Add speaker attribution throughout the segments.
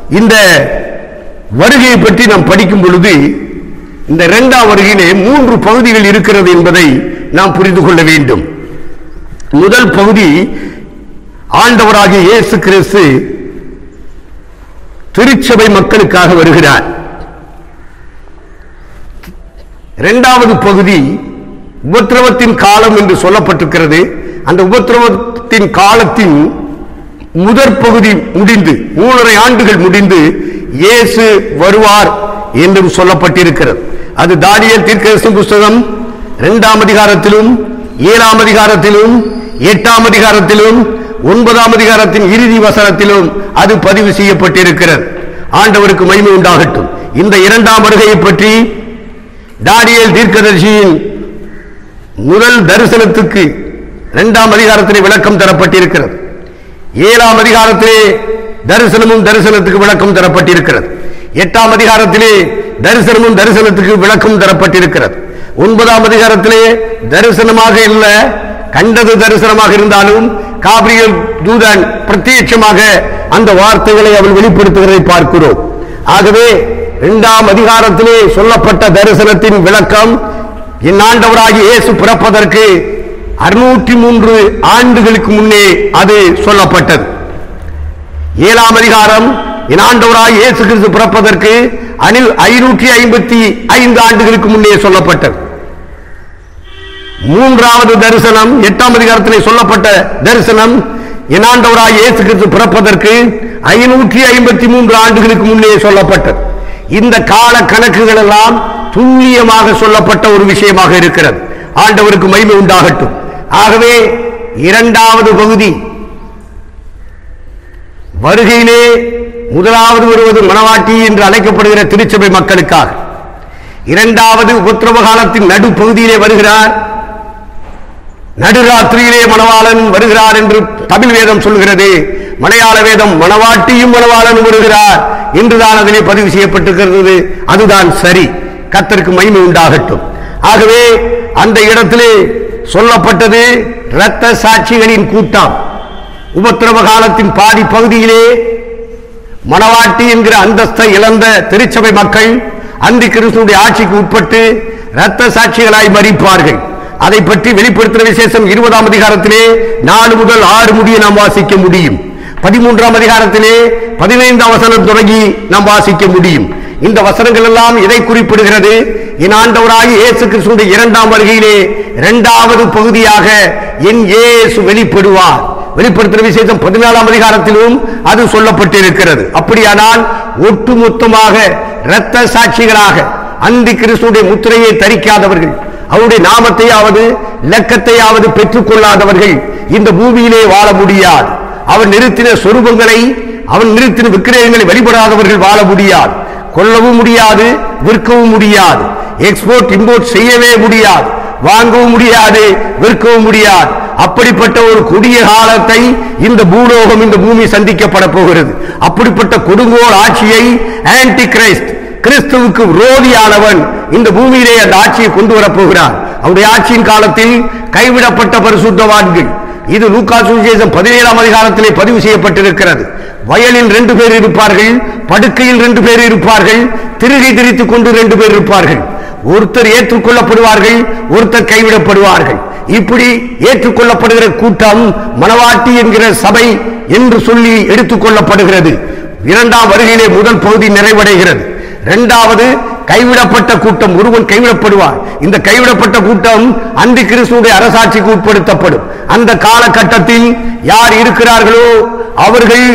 Speaker 1: இந்த வருகையை பற்றி நாம் படிக்கும் பொழுது இந்த இரண்டாம் வருகையிலே மூன்று பகுதிகள் இருக்கிறது என்பதை நாம் புரிந்து கொள்ள வேண்டும் முதல் பகுதி ஆண்டவராகிய இயேசு கிறிஸ்து திருச்சபை மக்களுக்காக வருகிறார் இரண்டாவது பகுதி உபத்திரவத்தின் காலம் என்று சொல்லப்பட்டிருக்கிறது அந்த உபத்திரவத்தின் காலத்தின் முதற் பகுதி முடிந்து மூணரை ஆண்டுகள் முடிந்து இயேசு வருவார் என்றும் சொல்லப்பட்டிருக்கிறது அது தானியல் தீர்க்கதரிசி புஸ்தகம் இரண்டாம் அதிகாரத்திலும் ஏழாம் அதிகாரத்திலும் எட்டாம் அதிகாரத்திலும் ஒன்பதாம் அதிகாரத்தின் இறுதி வசனத்திலும் அது பதிவு செய்யப்பட்டிருக்கிறது ஆண்டவருக்கு மகிமை உண்டாகட்டும் இந்த இரண்டாம் வருகையை பற்றி தானியேல் தீர்க்கதரிசியின் முதல் தரிசனத்துக்கு இரண்டாம் அதிகாரத்திலே விளக்கம் தரப்பட்டிருக்கிறது ஏழாம் அதிகாரத்திலே தரிசனமும் தரிசனத்துக்கு விளக்கம் தரப்பட்டிருக்கிறது எட்டாம் அதிகாரத்திலே தரிசனமும் தரிசனத்துக்கு விளக்கம் தரப்பட்டிருக்கிறது ஒன்பதாம் அதிகாரத்திலே தரிசனமாக இல்ல கண்டது தரிசனமாக இருந்தாலும் காபிரியல் தூதன் பிரத்யட்சமாக அந்த வார்த்தைகளை அவள் வெளிப்படுத்துகிறதை பார்க்கிறோம் ஆகவே இரண்டாம் அதிகாரத்திலே சொல்லப்பட்ட தரிசனத்தின் விளக்கம் என் ஆண்டவராகிய இயேசு பிறப்பதற்கு அறுநூற்றி மூன்று ஆண்டுகளுக்கு முன்னே அது சொல்லப்பட்டது ஏழாம் அதிகாரம் என் ஆண்டவராய் இயேசு கிறிஸ்து பிறப்பதற்கு அணில் ஐநூற்றி ஐம்பத்தி ஐந்து ஆண்டுகளுக்கு முன்னே சொல்லப்பட்டது மூன்றாவது தரிசனம் எட்டாம் அதிகாரத்திலே சொல்லப்பட்ட தரிசனம் என் ஆண்டவராய் இயேசு கிறிஸ்து பிறப்பதற்கு ஐநூற்றி ஐம்பத்தி மூன்று ஆண்டுகளுக்கு முன்னே சொல்லப்பட்டது இந்த கால கணக்குகள் எல்லாம் துல்லியமாக சொல்லப்பட்ட ஒரு விஷயமாக இருக்கிறது ஆண்டவருக்கு மகிமை உண்டாகட்டும் ஆகவே இரண்டாவது பகுதி வருகையிலே முதலாவது வருவது மணவாட்டி என்று அழைக்கப்படுகிற திருச்சபை மக்களுக்காக இரண்டாவது உபத்திரவ காலத்தின் நடுப்பகுதியிலே வருகிறார் நடுராத்திரியிலே மணவாளன் வருகிறார் என்று தமிழ் வேதம் சொல்கிறது மலையாள வேதம் மணவாட்டியும் மணவாளனும் வருகிறார் என்றுதான் அதிலே பதிவு செய்யப்பட்டிருக்கிறது அதுதான் சரி கத்தருக்கு மகிமை உண்டாகட்டும் ஆகவே அந்த இடத்திலே சொல்லப்பட்டது இரத்த சாட்சிகளின் கூட்டம் உபத்திரவ காலத்தின் பாதி பகுதியிலே மணவாட்டி என்கிற அந்தஸ்தை இழந்த திருச்சபை மக்கள் அந்தி கிறிஸ்துடைய ஆட்சிக்கு உட்பட்டு இரத்த சாட்சிகளாய் மறிப்பார்கள் அதை பற்றி வெளிப்படுத்துகிற விசேஷம் இருபதாம் அதிகாரத்திலே நாலு முதல் ஆறு முடிய நாம் வாசிக்க முடியும் பதிமூன்றாம் அதிகாரத்திலே பதினைந்தாம் வசனம் தொடங்கி நாம் வாசிக்க முடியும் இந்த வசனங்கள் எல்லாம் எதை குறிப்பிடுகிறது என் ஆண்டவராகி இயேசு கிறிஸ்துடைய இரண்டாம் வருகையிலே இரண்டாவது பகுதியாக என் இயேசு வெளிப்படுவார் வெளிப்படுத்துகிற விசேஷம் பதினாலாம் அதிகாரத்திலும் அது சொல்லப்பட்டிருக்கிறது அப்படியானால் ஒட்டுமொத்தமாக இரத்த சாட்சிகளாக அந்தி கிறிஸ்துடைய முத்திரையை தரிக்காதவர்கள் அவருடைய நாமத்தையாவது இலக்கத்தையாவது பெற்றுக் கொள்ளாதவர்கள் இந்த பூமியிலே வாழ முடியாது அவன் நிறுத்தின சொரூபங்களை அவன் நிறுத்தின விக்கிரகங்களை வழிபடாதவர்கள் வாழ முடியாது கொல்லவும் முடியாது விற்கவும் முடியாது எக்ஸ்போர்ட் இம்போர்ட் செய்யவே முடியாது வாங்கவும் முடியாது விற்கவும் முடியாது அப்படிப்பட்ட ஒரு கொடிய காலத்தை இந்த பூலோகம் இந்த பூமி சந்திக்கப்பட போகிறது அப்படிப்பட்ட கொடுங்கோல் ஆட்சியை ஆன்டி கிரைஸ்ட் கிறிஸ்துவுக்கு விரோதியானவன் இந்த பூமியிலே அந்த ஆட்சியை கொண்டு வரப் போகிறான் அவருடைய ஆட்சியின் காலத்தில் கைவிடப்பட்ட பரிசுத்தவான்கள் இது லூக்கா சுவிசேஷம் பதினேழாம் அதிகாரத்திலே பதிவு செய்யப்பட்டிருக்கிறது வயலில் ரெண்டு பேர் இருப்பார்கள் படுக்கையில் ரெண்டு பேர் இருப்பார்கள் திருகை திரித்துக் கொண்டு ரெண்டு பேர் இருப்பார்கள் ஒருத்தர் ஏற்றுக்கொள்ளப்படுவார்கள் ஒருத்தர் கைவிடப்படுவார்கள் இப்படி ஏற்றுக்கொள்ளப்படுகிற கூட்டம் மணவாட்டி என்கிற சபை என்று சொல்லி எடுத்துக்கொள்ளப்படுகிறது இரண்டாம் வருகையிலே முதல் பகுதி நிறைவடைகிறது இரண்டாவது கைவிடப்பட்ட கூட்டம் ஒருவன் கைவிடப்படுவார் இந்த கைவிடப்பட்ட கூட்டம் அந்தி கிறிஸ்துடைய அரசாட்சிக்கு உட்படுத்தப்படும் அந்த காலகட்டத்தில் யார் இருக்கிறார்களோ அவர்கள்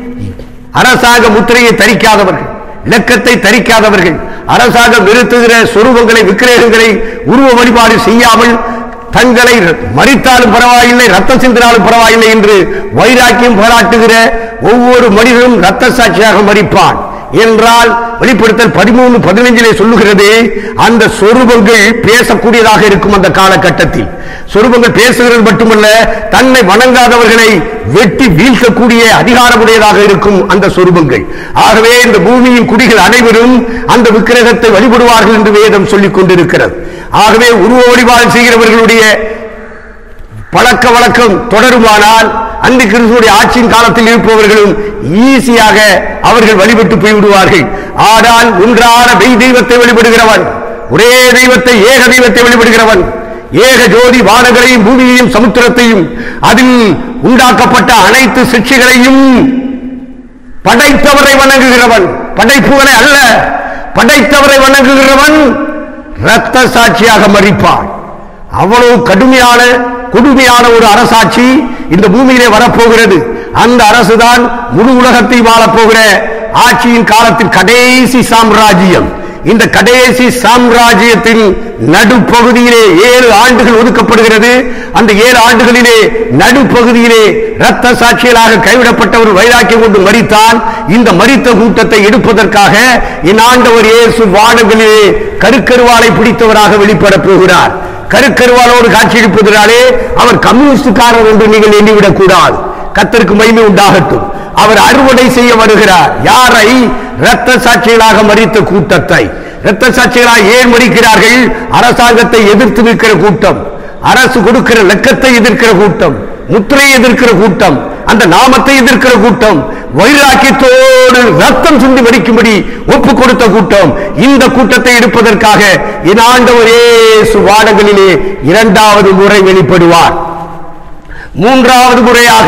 Speaker 1: அரசாங்க முத்திரையை தரிக்காதவர்கள் இலக்கத்தை தரிக்காதவர்கள் அரசாங்கம் நிறுத்துகிற சொரூபங்களை விக்கிரகங்களை உருவ வழிபாடு செய்யாமல் தங்களை மறித்தாலும் பரவாயில்லை ரத்தம் சிந்தினாலும் பரவாயில்லை என்று வைராக்கியம் பாராட்டுகிற ஒவ்வொரு மனிதனும் ரத்த சாட்சியாக மறிப்பான் என்றால் வெளிப்படுத்தல் பதிமூணு பதினைஞ்சிலே சொல்லுகிறது அந்த சொரூபங்கள் பேசக்கூடியதாக இருக்கும் அந்த காலகட்டத்தில் சொரூபங்கள் பேசுகிறது மட்டுமல்ல தன்னை வணங்காதவர்களை வெட்டி வீழ்த்தக்கூடிய அதிகாரமுடையதாக இருக்கும் அந்த சொரூபங்கள் ஆகவே இந்த பூமியின் குடிகள் அனைவரும் அந்த விக்கிரகத்தை வழிபடுவார்கள் என்று வேதம் சொல்லிக் கொண்டிருக்கிறது ஆகவே உருவ வழிபாடு செய்கிறவர்களுடைய பழக்க வழக்கம் தொடருமானால் அந்த கிறிஸ்துடைய ஆட்சியின் காலத்தில் இருப்பவர்களும் ஈஸியாக அவர்கள் வழிபட்டு போய்விடுவார்கள் ஆனால் ஒன்றான மெய் தெய்வத்தை வழிபடுகிறவன் ஒரே தெய்வத்தை ஏக தெய்வத்தை வழிபடுகிறவன் ஏக ஜோதி வானங்களையும் பூமியையும் சமுத்திரத்தையும் அதில் உண்டாக்கப்பட்ட அனைத்து சிற்சிகளையும் படைத்தவரை வணங்குகிறவன் படைப்புகளை அல்ல படைத்தவரை வணங்குகிறவன் இரத்த சாட்சியாக மறிப்பான் அவ்வளவு கடுமையான கொடுமையான ஒரு அரசாட்சி இந்த பூமியிலே வரப்போகிறது அந்த அரசுதான் முழு உலகத்தை வாழப்போகிற ஆட்சியின் காலத்தின் கடைசி சாம்ராஜ்யம் இந்த கடைசி சாம்ராஜ்யத்தின் நடுப்பகுதியிலே ஏழு ஆண்டுகள் ஒதுக்கப்படுகிறது அந்த ஏழு ஆண்டுகளிலே நடுப்பகுதியிலே இரத்த சாட்சிகளாக கைவிடப்பட்ட ஒரு வைராக்கியம் கொண்டு மறித்தான் இந்த மரித்த கூட்டத்தை எடுப்பதற்காக என் ஆண்டவர் இயேசு வானங்களிலே கருக்கருவாளை பிடித்தவராக வெளிப்பட போகிறார் கருக்கருவாளோடு காட்சியளிப்பதனாலே அவர் கம்யூனிஸ்டுக்காரர் என்று நீங்கள் எண்ணிவிடக் கூடாது கத்தருக்கு மகிமை உண்டாகட்டும் அவர் அறுவடை செய்ய வருகிறார் யாரை இரத்த சாட்சிகளாக மறித்த கூட்டத்தை இரத்த சாட்சிகளாக ஏன் மறிக்கிறார்கள் அரசாங்கத்தை எதிர்த்து நிற்கிற கூட்டம் அரசு கொடுக்கிற லக்கத்தை எதிர்க்கிற கூட்டம் முத்திரையை எதிர்க்கிற கூட்டம் அந்த நாமத்தை எதிர்க்கிற கூட்டம் வைராக்கியத்தோடு ரத்தம் சிந்தி மடிக்கும்படி ஒப்பு கொடுத்த கூட்டம் இந்த கூட்டத்தை எடுப்பதற்காக என் ஆண்டவர் இயேசு வானங்களிலே இரண்டாவது முறை வெளிப்படுவார் மூன்றாவது முறையாக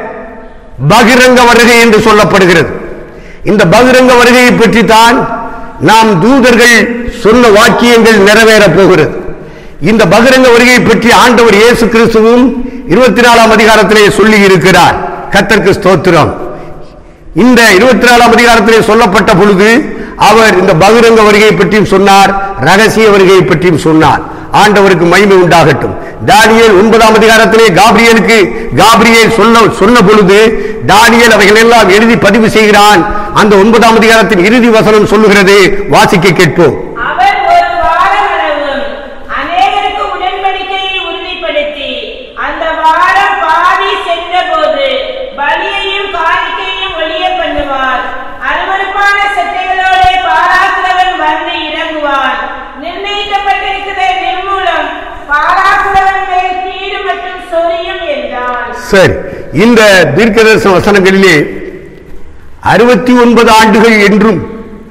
Speaker 1: பகிரங்க வருகை என்று சொல்லப்படுகிறது இந்த பகிரங்க வருகையை பற்றி தான் நாம் தூதர்கள் சொன்ன வாக்கியங்கள் நிறைவேறப் போகிறது இந்த பகிரங்க வருகையை பற்றி ஆண்டவர் இயேசு கிறிஸ்துவும் இருபத்தி நாலாம் அதிகாரத்திலே சொல்லி இருக்கிறார் கத்தருக்கு ஸ்தோத்திரம் இந்த இருபத்தி நாலாம் அதிகாரத்திலே சொல்லப்பட்ட பொழுது அவர் இந்த பகிரங்க வருகையை பற்றியும் சொன்னார் ரகசிய வருகையை பற்றியும் சொன்னார் ஆண்டவருக்கு மகிமை உண்டாகட்டும் தானியேல் ஒன்பதாம் அதிகாரத்திலே காபிரியலுக்கு காபிரியேல் சொல்ல சொன்ன பொழுது தானியேல் அவைகள் எல்லாம் எழுதி பதிவு செய்கிறான் அந்த ஒன்பதாம் அதிகாரத்தின் இறுதி வசனம் சொல்லுகிறது வாசிக்க கேட்போம்
Speaker 2: அவர் ஒரு வாரம் அளவும் அநேகருக்கு உடன்படிக்கையை உறுதிப்படுத்தி அந்த வாரம் பாதி சென்றபோது பலியையும் காணிக்கையும் ஒழிய பண்ணுவார் அருவருப்பான செட்டைகளோட பாராக்குறவன் வந்து இறங்குவான் நிர்ணயிக்கப்பட்டிருக்கிற நிர்மூலம் பாராக்குறவன் மேல் கீடு மற்றும் சொரியும் என்றான்
Speaker 1: சரி இந்த தீர்க்கதரிசன வசனங்களிலே அறுபத்தி ஒன்பது ஆண்டுகள் என்றும்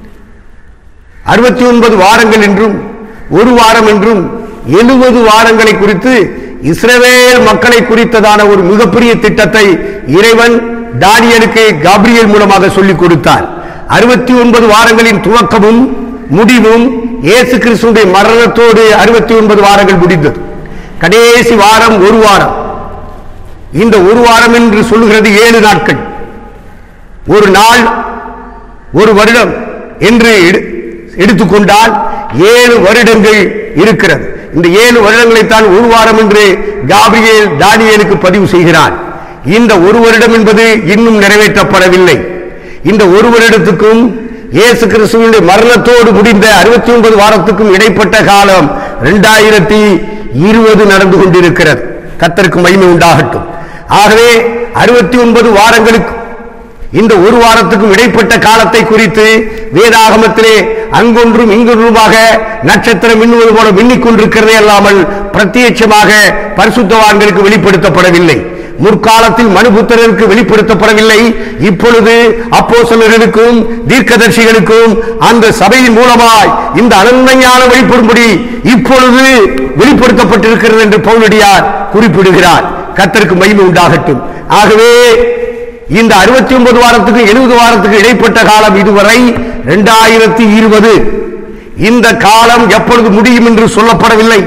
Speaker 1: அறுபத்தி ஒன்பது வாரங்கள் என்றும் ஒரு வாரம் என்றும் எழுபது வாரங்களை குறித்து இஸ்ரவேல் மக்களை குறித்ததான ஒரு மிகப்பெரிய திட்டத்தை இறைவன் தானியலுக்கு காபிரியல் மூலமாக சொல்லிக் கொடுத்தார் அறுபத்தி ஒன்பது வாரங்களின் துவக்கமும் முடிவும் இயேசு கிறிஸ்துடைய மரணத்தோடு அறுபத்தி ஒன்பது வாரங்கள் முடிந்தது கடைசி வாரம் ஒரு வாரம் இந்த ஒரு வாரம் என்று சொல்லுகிறது ஏழு நாட்கள் ஒரு நாள் ஒரு வருடம் என்று எடு- எடுத்துக்கொண்டால் ஏழு வருடங்கள் இருக்கிறது இந்த ஏழு வருடங்களைத்தான் ஒரு வாரம் என்று காபிரியேல் தானியேலுக்கு பதிவு செய்கிறார் இந்த ஒரு வருடம் என்பது இன்னும் நிறைவேற்றப்படவில்லை இந்த ஒரு வருடத்துக்கும் இயேசு கிறிஸ்துவினுடைய மரணத்தோடு முடிந்த அறுபத்தி ஒன்பது வாரத்துக்கும் இடைப்பட்ட காலம் இரண்டாயிரத்தி இருபது நடந்து கொண்டிருக்கிறது கத்தருக்கு மகிமை உண்டாகட்டும் ஆகவே அறுபத்தி ஒன்பது வாரங்களுக்கு இந்த ஒரு வாரத்துக்கும் இடைப்பட்ட காலத்தை குறித்து வேதாகமத்திலே அங்கொன்றும் இங்கொன்றுமாக நட்சத்திரம் மின்னுவது போல மின்னிக் கொண்டிருக்கிறதே அல்லாமல் பிரத்யட்சமாக பரிசுத்தவான்களுக்கு வெளிப்படுத்தப்படவில்லை முற்காலத்தில் மனுபுத்திரருக்கு வெளிப்படுத்தப்படவில்லை இப்பொழுது அப்போஸ்தலர்களுக்கும் தீர்க்கதர்சிகளுக்கும் அந்த சபையின் மூலமாய் இந்த அனந்தஞான வெளிப்படும்படி இப்பொழுது வெளிப்படுத்தப்பட்டிருக்கிறது என்று பவுலடியார் குறிப்பிடுகிறார் கர்த்தருக்கு மகிமை உண்டாகட்டும் ஆகவே இந்த அறுபத்தி ஒன்பது வாரத்துக்கு எழுபது வாரத்துக்கு இடைப்பட்ட காலம் இதுவரை இரண்டாயிரத்தி இருபது இந்த காலம் எப்பொழுது முடியும் என்று சொல்லப்படவில்லை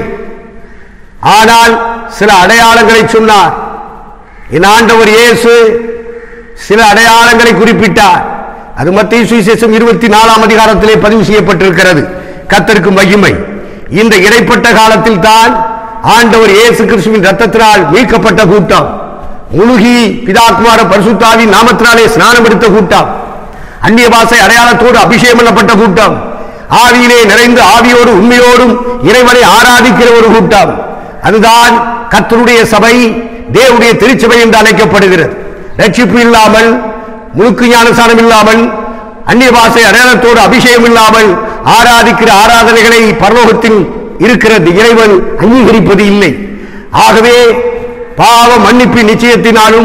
Speaker 1: ஆனால் சில அடையாளங்களை சொன்னார் என் ஆண்டவர் இயேசு சில அடையாளங்களை குறிப்பிட்டார் அது மத்திய சுவிசேஷம் இருபத்தி நாலாம் அதிகாரத்திலே பதிவு செய்யப்பட்டிருக்கிறது கத்தருக்கு மகிமை இந்த இடைப்பட்ட காலத்தில் தான் ஆண்டவர் இயேசு கிறிஸ்துவின் ரத்தத்தினால் மீட்கப்பட்ட கூட்டம் முழுகி பிதாக்குமார பரிசுத்தாவின் நாமத்தினாலே ஸ்நானம் எடுத்த கூட்டம் அந்நிய பாஷை அடையாளத்தோடு அபிஷேகம் பண்ணப்பட்ட கூட்டம் ஆவியிலே நிறைந்து ஆவியோடு உண்மையோடும் இறைவனை ஆராதிக்கிற ஒரு கூட்டம் அதுதான் கர்த்தருடைய சபை தேவனுடைய திருச்சபை என்று அழைக்கப்படுகிறது ரட்சிப்பு இல்லாமல் முழுக்கு ஞானசானம் இல்லாமல் அந்நிய பாஷை அடையாளத்தோடு அபிஷேகம் இல்லாமல் ஆராதிக்கிற ஆராதனைகளை பரலோகத்தில் இருக்கிற இறைவன் அங்கீகரிப்பது இல்லை ஆகவே பாவ மன்னிப்பு நிச்சயத்தினாலும்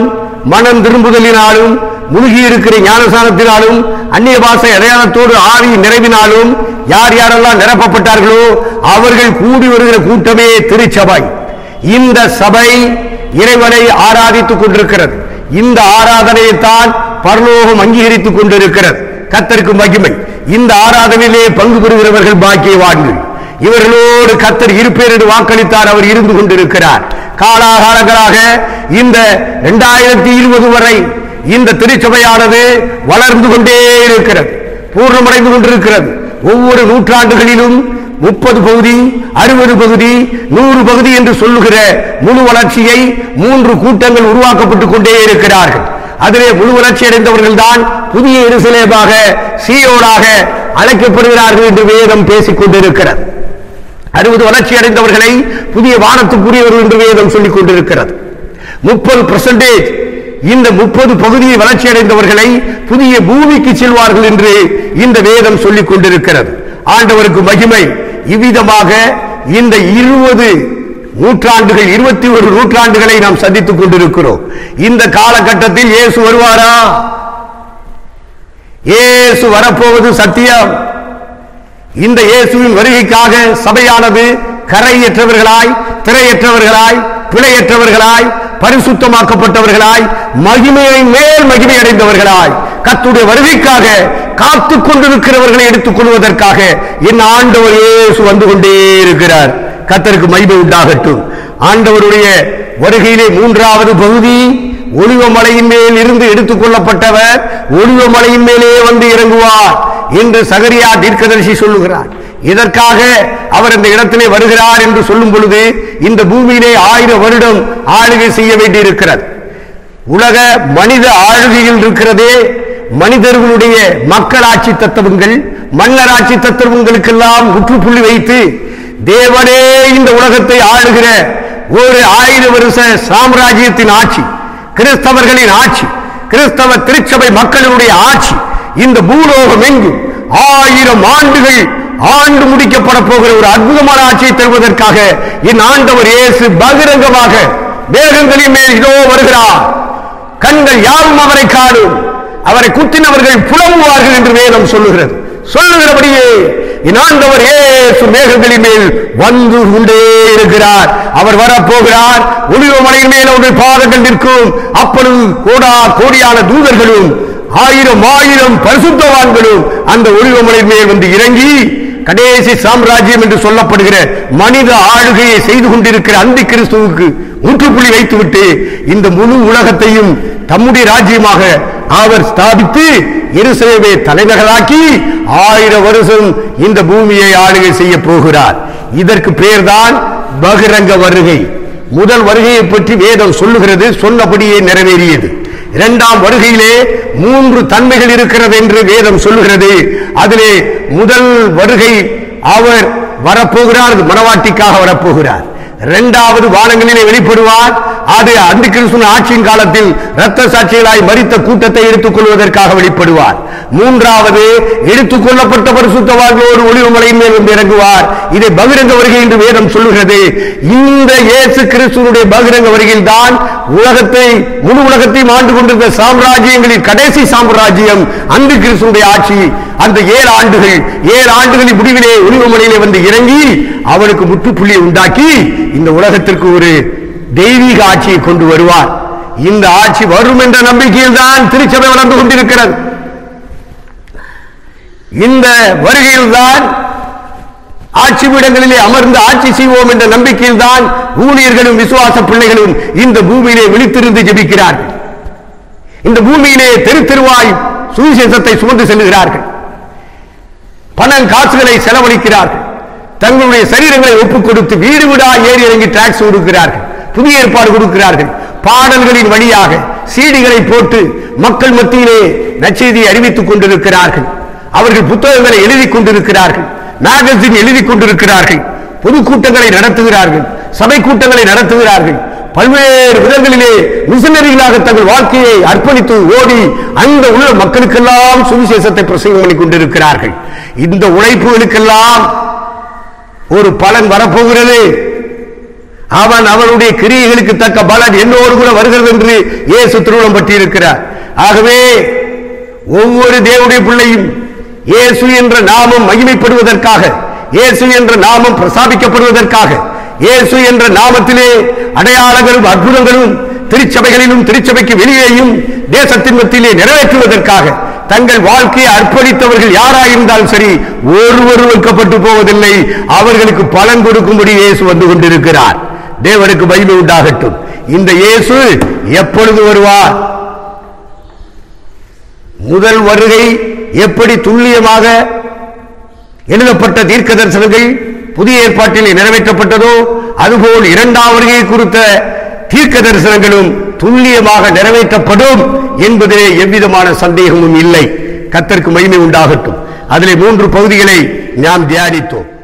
Speaker 1: மனம் திரும்புதலினாலும் முழுகி இருக்கிற ஞானசானத்தினாலும் அந்நிய பாஷை அடையாளத்தோடு ஆவி நிறைவினாலும் யார் யாரெல்லாம் நிரப்பப்பட்டார்களோ அவர்கள் கூடி வருகிற கூட்டமே திருச்சபை இந்த சபை இறைவனை ஆராதித்துக் கொண்டிருக்கிறது இந்த ஆராதனையைத்தான் பரலோகம் அங்கீகரித்துக் கொண்டிருக்கிறது கத்தருக்கு மகிமை இந்த ஆராதனையிலே பங்கு பெறுகிறவர்கள் பாக்கியவான்கள் இவர்களோடு கத்தர் இருப்பேர் என்று வாக்களித்தார் அவர் இருந்து கொண்டிருக்கிறார் காலாகாலங்களாக இந்த இரண்டாயிரத்தி இருபது வரை இந்த திருச்சபையானது வளர்ந்து கொண்டே இருக்கிறது பூர்ணமடைந்து கொண்டிருக்கிறது ஒவ்வொரு நூற்றாண்டுகளிலும் முப்பது பகுதி அறுபது பகுதி நூறு பகுதி என்று சொல்லுகிற முழு வளர்ச்சியை மூன்று கூட்டங்கள் உருவாக்கப்பட்டுக் கொண்டே இருக்கிறார்கள் அதிலே முழு வளர்ச்சி அடைந்தவர்கள் தான் புதிய எருசலேமாக சீயோடாக அழைக்கப்படுகிறார்கள் என்று வேதம் பேசிக் கொண்டிருக்கிறது அறுபது வளர்ச்சி அடைந்தவர்களை புதிய வானத்துக்குரியவர்கள் என்று வேதம் சொல்லிக் கொண்டிருக்கிறது முப்பது பெர்சன்டேஜ் இந்த முப்பது பகுதியை வளர்ச்சி அடைந்தவர்களை புதிய பூமிக்கு செல்வார்கள் என்று இந்த வேதம் சொல்லிக் கொண்டிருக்கிறது ஆண்டவருக்கு மகிமை இவ்விதமாக இந்த இருபது நூற்றாண்டுகள் இருபத்தி ஒரு நூற்றாண்டுகளை நாம் சந்தித்துக் கொண்டிருக்கிறோம் இந்த காலகட்டத்தில் இயேசு வருவாரா இயேசு வரப்போவது சத்தியம் இந்த இயேசுவின் வருகைக்காக சபையானது கரையற்றவர்களாய் திரையற்றவர்களாய் பிழையற்றவர்களாய் பரிசுத்தமாக்கப்பட்டவர்களாய் மகிமையை மேல் மகிமை அடைந்தவர்களாய் கத்துடைய வருகைக்காக காத்துக் கொண்டிருக்கிறவர்களை எடுத்துக் கொள்வதற்காக என் ஆண்டவர் இயேசு வந்து கொண்டே இருக்கிறார் கத்தருக்கு மகிமை உண்டாகட்டும் ஆண்டவருடைய வருகையிலே மூன்றாவது பகுதி ஒளிவ மலையின் மேல் இருந்து எடுத்துக் கொள்ளப்பட்டவர் ஒளிவ மலையின் மேலே வந்து இறங்குவார் என்று சகரியா தீர்க்கதரிசி சொல்லுகிறார் இதற்காக அவர் இந்த இடத்திலே வருகிறார் என்று சொல்லும் பொழுது இந்த பூமியிலே ஆயிரம் வருடம் ஆளுகை செய்ய வேண்டியிருக்கிறது உலக மனித ஆளுகையில் இருக்கிறதே மனிதர்களுடைய மக்களாட்சி தத்துவங்கள் மன்னராட்சி தத்துவங்களுக்கெல்லாம் முற்றுப்புள்ளி வைத்து தேவனே இந்த உலகத்தை ஆளுகிற ஒரு ஆயிரம் வருஷ சாம்ராஜ்யத்தின் ஆட்சி கிறிஸ்தவர்களின் ஆட்சி கிறிஸ்தவ திருச்சபை மக்களுடைய ஆட்சி இந்த பூலோகம் எங்கும் ஆயிரம் ஆண்டுகள் ஆண்டு முடிக்கப்பட போகிற ஒரு அற்புதமான ஆட்சியை தருவதற்காக என் ஆண்டவர் இயேசு பகிரங்கமாக மேகங்களின் மேல் இதோ வருகிறார் கண்கள் யாரும் அவரை காணும் அவரை குத்தினவர்கள் புலம்புவார்கள் என்று வேதம் சொல்லுகிறது சொல்லுகிறபடியே என் ஆண்டவர் இயேசு மேகங்களின் மேல் வந்து கொண்டே இருக்கிறார் அவர் வரப்போகிறார் ஒளிவ மலையின் மேல் அவருடைய பாதங்கள் நிற்கும் அப்பொழுது கோடா கோடியான தூதர்களும் ஆயிரம் ஆயிரம் பரிசுத்தவான்களும் அந்த ஒளிவ மலையின் மேல் வந்து இறங்கி கடைசி சாம்ராஜ்யம் என்று சொல்லப்படுகிற மனித ஆளுகையை செய்து கொண்டிருக்கிற அந்தி கிறிஸ்துவுக்கு முற்றுப்புள்ளி வைத்துவிட்டு இந்த முழு உலகத்தையும் தம்முடைய ராஜ்யமாக அவர் ஸ்தாபித்து எருசலேமை தலைநகராக்கி ஆயிரம் வருஷம் இந்த பூமியை ஆளுகை செய்ய போகிறார் இதற்கு பெயர்தான் பகிரங்க வருகை முதல் வருகையை பற்றி வேதம் சொல்லுகிறது சொன்னபடியே நிறைவேறியது இரண்டாம் வருகையிலே மூன்று தன்மைகள் இருக்கிறது என்று வேதம் சொல்லுகிறது அதிலே முதல் வருகை அவர் வரப்போகிறார் அது மனவாட்டிக்காக வரப்போகிறார் இரண்டாவது வானங்களிலே வெளிப்படுவார் அது அந்த கிறிஸ்துவின் ஆட்சியின் காலத்தில் இரத்த சாட்சிகளாய் மரித்த கூட்டத்தை எடுத்துக் கொள்வதற்காக வெளிப்படுவார் மூன்றாவது எடுத்துக் கொள்ளப்பட்ட பரிசுத்தவார்களோடு ஒளிவு மலையின் மேல் வந்து இறங்குவார் இதை பகிரங்க வருகை என்று வேதம் சொல்லுகிறது இந்த இயேசு கிறிஸ்துவனுடைய பகிரங்க வருகையில் தான் உலகத்தை முழு உலகத்தையும் ஆண்டு கொண்டிருந்த சாம்ராஜ்யங்களின் கடைசி சாம்ராஜ்யம் அந்த கிறிஸ்துவனுடைய ஆட்சி அந்த ஏழு ஆண்டுகள் ஏழு ஆண்டுகளின் முடிவிலே ஒளிவுமலையிலே வந்து இறங்கி அவனுக்கு முற்றுப்புள்ளியை உண்டாக்கி இந்த உலகத்திற்கு ஒரு தெய்வீக ஆட்சியை கொண்டு வருவார் இந்த ஆட்சி வரும் என்ற நம்பிக்கையில் தான் திருச்சபை வளர்ந்து கொண்டிருக்கிறது இந்த வருகையில் தான் ஆட்சி பீடங்களிலே அமர்ந்து ஆட்சி செய்வோம் என்ற நம்பிக்கையில் தான் ஊழியர்களும் விசுவாச பிள்ளைகளும் இந்த பூமியிலே விழித்திருந்து ஜெபிக்கிறார்கள் இந்த பூமியிலே தெரு தெருவாய் சுவிசேஷத்தை சுமந்து செல்லுகிறார்கள் பணம் காசுகளை செலவழிக்கிறார்கள் தங்களுடைய சரீரங்களை ஒப்புக் கொடுத்து வீடு வீடா ஏறி இறங்கி டாக்ஸ் கொடுக்கிறார்கள் புதிய ஏற்பாடு கொடுக்கிறார்கள் பாடல்களின் வழியாக சீடிகளை போட்டு மக்கள் மத்தியிலே நச்செய்தியை அறிவித்துக் கொண்டிருக்கிறார்கள் அவர்கள் புத்தகங்களை எழுதி கொண்டிருக்கிறார்கள் மேகசின் எழுதி கொண்டிருக்கிறார்கள் பொதுக்கூட்டங்களை நடத்துகிறார்கள் சபை கூட்டங்களை நடத்துகிறார்கள் பல்வேறு விதங்களிலே மிஷனரிகளாக தங்கள் வாழ்க்கையை அர்ப்பணித்து ஓடி அந்த உள்ள மக்களுக்கெல்லாம் சுவிசேஷத்தை பிரசங்கம் பண்ணி கொண்டிருக்கிறார்கள் இந்த உழைப்புகளுக்கெல்லாம் ஒரு பலன் வரப்போகிறது அவன் அவனுடைய கிரியைகளுக்கு தக்க பலன் என்னோடு கூட வருகிறது என்று இயேசு திருமணம் பற்றியிருக்கிறார் ஆகவே ஒவ்வொரு தேவனுடைய பிள்ளையும் இயேசு என்ற நாமம் மகிமைப்படுவதற்காக இயேசு என்ற நாமம் பிரசாபிக்கப்படுவதற்காக இயேசு என்ற நாமத்திலே அடையாளங்களும் அற்புதங்களும் திருச்சபைகளிலும் திருச்சபைக்கு வெளியேயும் தேசத்தின் மத்தியிலே நிறைவேற்றுவதற்காக தங்கள் வாழ்க்கையை அர்ப்பணித்தவர்கள் யாராயிருந்தாலும் சரி ஒருவர் வைக்கப்பட்டு போவதில்லை அவர்களுக்கு பலன் கொடுக்கும்படி இயேசு வந்து கொண்டிருக்கிறார் தேவனுக்கு மகிமை உண்டாகட்டும் இந்த இயேசு எப்பொழுது வருவார் முதல் வருகை எப்படி துல்லியமாக எழுதப்பட்ட தீர்க்க தரிசனங்கள் புதிய ஏற்பாட்டில் நிறைவேற்றப்பட்டதோ அதுபோல் இரண்டாம் வருகை குறித்த தீர்க்க தரிசனங்களும் துல்லியமாக நிறைவேற்றப்படும் என்பதிலே எவ்விதமான சந்தேகமும் இல்லை கத்தருக்கு மகிமை உண்டாகட்டும் அதிலே மூன்று பகுதிகளை நாம் தியானித்தோம்